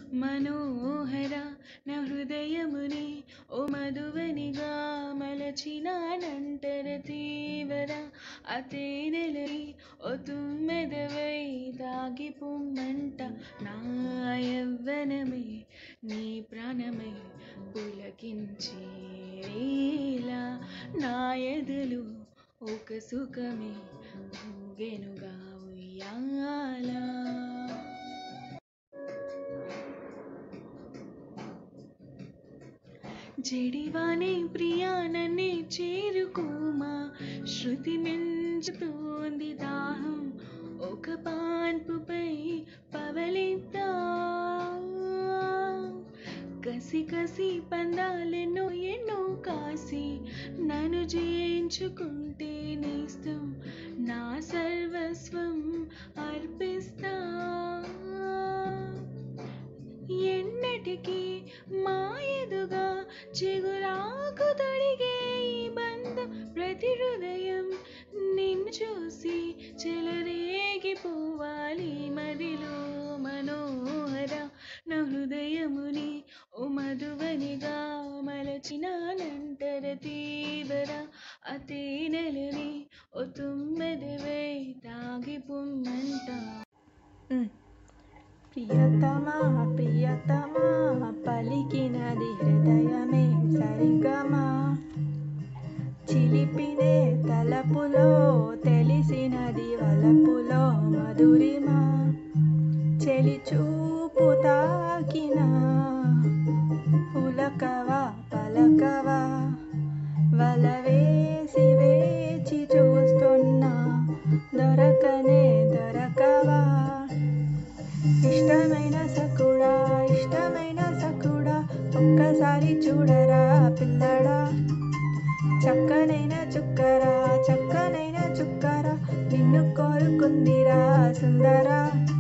మనోహర నా హృదయముని ఓ మధువనిగా మలచినానంటర తీవర అతేనెలై ఓ తుమ్మెదవై దాగిపొమ్మంట నా యవ్వనమే నీ ప్రాణమై పులకించే వేళ నా ఎదలు ఒక సుఖమే ఊగెనుగా ఉయ్యాల జడివానే ప్రియాననే చేరుకోమా శృతి మించుతోంది దాహం ఒక పాన్పుపై పవలిద్దా కసి కసి పందాలెన్నో ఎన్నో కాసి నన్ను జయించుకుంటే నేస్తం నా సర్వస్వం అర్పిస్తా ఎన్నటికీ మా ఎదుగా చిగురాకు తొడిగే ఈ బంధం ప్రతి హృదయం నిన్ను చూసి చెలరేగిపోవాలి మదిలో మనోహర నా హృదయముని ఓ మధువనిగా మలచినానంటర తీవర అతేనెలని ఓ తుమ్మెదవై తాగిపొమ్మంట ప్రియతమా ప్రియతమా పలికినది హృదయమే సరిగమా చిలిపినే తలపులో తెలిసినది వలపులో మధురిమా చెలి చూపు తాకిన ఉలకవా పలకవా వల వేసి వేచి చూస్తున్నా దొరకనే దొరకవా ఇష్టమైన సకుడా ఇష్టమైన సకుడా ఒక్కసారి చూడరా పిల్లడా చక్కనైన చుక్కరా చక్కనైన చుక్కరా నిన్ను కోరుకుందిరా సుందరా